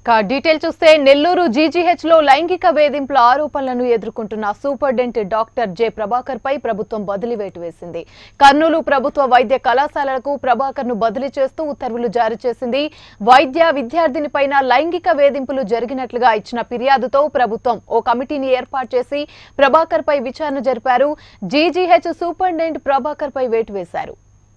ఇక డీటెయిల్ చూస్తే నెల్లూరు జీజీహెచ్ లో లైంగిక వేధింపుల ఆరోపణలను ఎదుర్కొంటున్న సూపరింటెండెంట్ డాక్టర్ జె ప్రభాకర్ పై ప్రభుత్వం బదిలీ వేటు వేసింది కర్నూలు ప్రభుత్వ వైద్య కళాశాలలకు ప్రభాకర్ ను బదిలీ చేస్తూ ఉత్తర్వులు జారీ చేసింది వైద్య విద్యార్థిని పైన లైంగిక వేధింపులు జరిగినట్లుగా ఇచ్చిన ఫిర్యాదుతో ప్రభుత్వం ఓ కమిటీని ఏర్పాటు చేసి ప్రభాకర్ పై విచారణ జరిపారు జీజీహెచ్ సూపరింటెండెంట్ ప్రభాకర్ పై వేటు వేశారు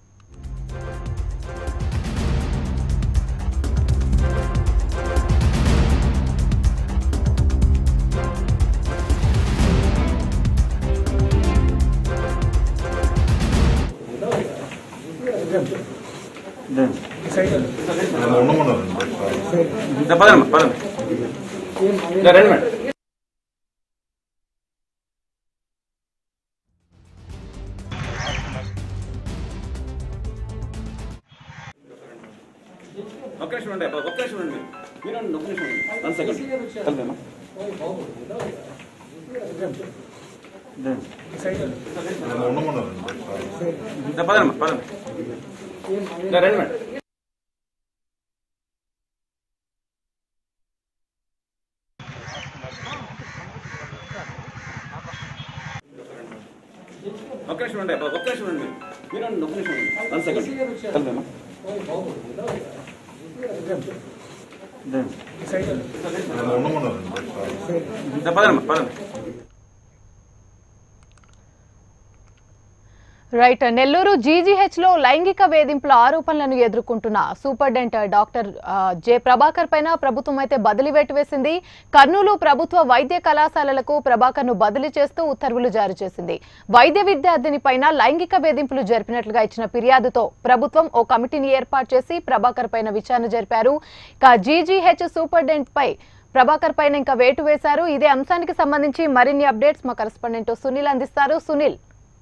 పదండి పదండి రండి మేడం ఒక్క నిమిషం ఉండే ఒక్క నిమిషం ఉండండి మీరు ఉండండి, ఒక్క నిమిషం ఉండండి. వన్ సెకండ్ కలిపేమా పదండి పదండి రండి మేడం ఒక్క నిమిషం ఉండే ఒక్క నిమిషం ఉండండి మీరు ఉండండి, ఒక్క నిమిషం ఉండండి. వన్ సెకండ్ కలిపేమా పదండి పదండి రైట్ నెల్లూరు జీజీహెచ్ లో లైంగిక వేధింపుల ఆరోపణలను ఎదుర్కొంటున్న సూపరింటెండెంట్ డాక్టర్ ఆ, జె ప్రభాకర్ పైన ప్రభుత్వం అయితే బదిలీ వేటు వేసింది కర్నూలు ప్రభుత్వ వైద్య కళాశాలలకు ప్రభాకర్ ను బదిలీ చేస్తూ ఉత్తర్వులు జారీ చేసింది వైద్య విద్యార్థిని పైన లైంగిక వేధింపులు జరిపినట్లుగా ఇచ్చిన ఫిర్యాదుతో ప్రభుత్వం ఓ కమిటీని ఏర్పాటు చేసి ప్రభాకర్ పైన విచారణ జరిపారు ఇక జీజీహెచ్ సూపరింటెండెంట్ పై ప్రభాకర్ పైన ఇంకా వేటు వేశారు ఇదే అంశానికి సంబంధించి మరిన్ని అప్డేట్స్ మా కరెస్పాండెంట్ సునీల్ అందిస్తారు సునీల్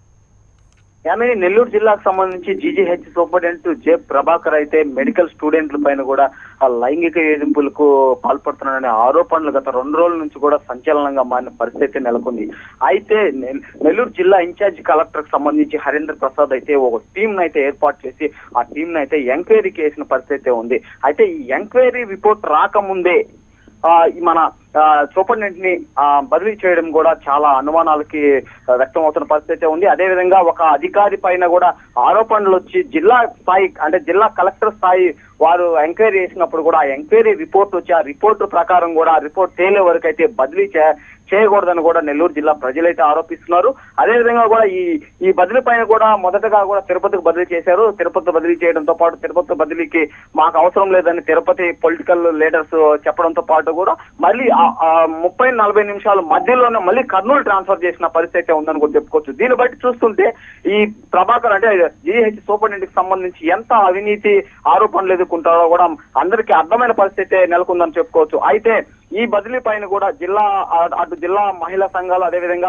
యామిని నెల్లూరు జిల్లాకు సంబంధించి జీజీహెచ్ సూపరింటెండెంట్ జె ప్రభాకర్ అయితే మెడికల్ స్టూడెంట్ల పైన కూడా ఆ లైంగిక వేధింపులకు పాల్పడుతున్నాడనే ఆరోపణలు గత రెండు రోజుల నుంచి కూడా సంచలనంగా మారిన పరిస్థితి నెలకొంది అయితే నె- నెల్లూరు జిల్లా ఇన్ఛార్జ్ కలెక్టర్ కి సంబంధించి హరీంద్ర ప్రసాద్ అయితే ఒక టీం అయితే ఏర్పాటు చేసి ఆ టీం అయితే ఎంక్వైరీకి వేసిన పరిస్థితి ఉంది అయితే ఈ ఎంక్వైరీ రిపోర్ట్ రాకముందే ఆ, ఈ మన సూపరింటెండెంట్ ని ఆ, బదిలీ చేయడం కూడా చాలా అనుమానాలకి ఆ, వ్యక్తం అవుతున్న పరిస్థితి ఉంది అదే విధంగా ఒక అధికారి పైన కూడా ఆరోపణలు వచ్చి జిల్లా స్థాయి అంటే జిల్లా కలెక్టర్ స్థాయి వారు ఎంక్వైరీ చేసినప్పుడు కూడా ఆ ఎంక్వైరీ రిపోర్ట్ వచ్చి ఆ రిపోర్ట్ ప్రకారం కూడా ఆ రిపోర్ట్ తేలే వరకు అయితే బదిలీ చే- చేయకూడదని కూడా నెల్లూరు జిల్లా ప్రజలైతే ఆరోపిస్తున్నారు అదే విధంగా కూడా ఈ ఈ బదిలీ పైన కూడా మొదటగా కూడా తిరుపతికి బదిలీ చేశారు తిరుపతి బదిలీ చేయడంతో పాటు తిరుపతి బదిలీకి మాకు అవసరం లేదని తిరుపతి పొలిటికల్ లీడర్స్ చెప్పడంతో పాటు కూడా మళ్ళీ ఆ- ఆ ముప్పై నలభై నిమిషాల మధ్యలోనే మళ్ళీ కర్నూలు ట్రాన్స్ఫర్ చేసిన పరిస్థితి ఉందని కూడా చెప్పుకోవచ్చు దీన్ని బట్టి చూస్తుంటే ఈ ప్రభాకర్ అంటే జీహెచ్ సూపరింటెండెంట్ కి సంబంధించి ఎంత అవినీతి ఆరోపణలు ఎదుర్కొంటారో కూడా అందరికీ అర్థమైన పరిస్థితి నెలకొందని చెప్పుకోవచ్చు అయితే ఈ బదిలీ పైన కూడా జిల్లా ఆ- అటు జిల్లా మహిళా సంఘాలు అదేవిధంగా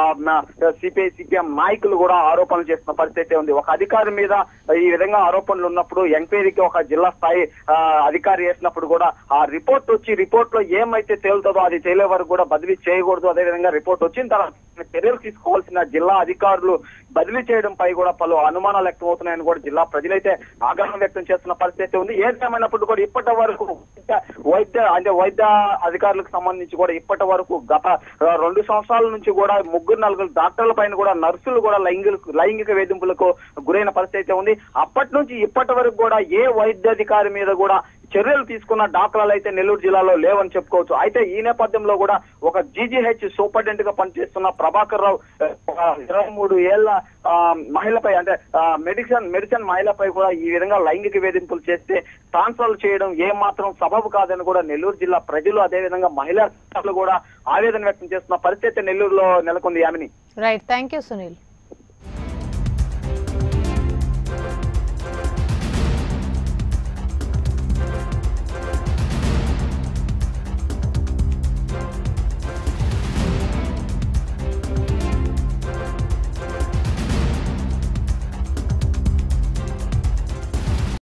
సిపిఐ సిపిఎం నాయకులు కూడా ఆరోపణలు చేస్తున్న పరిస్థితి ఉంది ఒక అధికారి మీద ఈ విధంగా ఆరోపణలు ఉన్నప్పుడు ఎంక్వైరీకి ఒక జిల్లా స్థాయి ఆ, అధికారి చేసినప్పుడు కూడా ఆ రిపోర్ట్ వచ్చి రిపోర్ట్ లో ఏమైతే తేలుతుందో అది తేలే వరకు కూడా బదిలీ చేయకూడదు అదేవిధంగా రిపోర్ట్ వచ్చిన తర్వాత చర్యలు తీసుకోవాల్సిన జిల్లా అధికారులు బదిలీ చేయడం పై కూడా పలు అనుమానాలు వ్యక్తం అవుతున్నాయని కూడా జిల్లా ప్రజలైతే ఆగ్రహం వ్యక్తం చేస్తున్న పరిస్థితి ఉంది ఏదేమైనప్పుడు కూడా ఇప్పటి వరకు వైద్య- వైద్య అంటే వైద్య అధికారులకు సంబంధించి కూడా ఇప్పటి వరకు గత ఆ, రెండు సంవత్సరాల నుంచి కూడా ముగ్గురు నలుగురు డాక్టర్ల పైన కూడా నర్సులు కూడా లైంగిక లైంగిక వేధింపులకు గురైన పరిస్థితి ఉంది అప్పటి నుంచి ఇప్పటి వరకు కూడా ఏ వైద్యాధికారి మీద కూడా చర్యలు తీసుకున్న దాఖలాలు అయితే నెల్లూరు జిల్లాలో లేవని చెప్పుకోవచ్చు అయితే ఈ నేపథ్యంలో కూడా ఒక జీజీహెచ్ సూపరింటెండెంట్ గా పనిచేస్తున్న ప్రభాకర్ రావు ఆ, ఒక ఇరవై మూడు ఏళ్ల ఆ, మహిళపై అంటే ఆ, మెడిసిన్ మెడిసిన్ మహిళపై కూడా ఈ విధంగా లైంగిక వేధింపులు చేస్తే ట్రాన్స్ఫర్ చేయడం ఏ మాత్రం సబబు కాదని కూడా నెల్లూరు జిల్లా ప్రజలు అదేవిధంగా మహిళా సంఘాలు కూడా ఆవేదన వ్యక్తం చేస్తున్న పరిస్థితి నెల్లూరులో నెలకొంది Yamini right thank you Sunil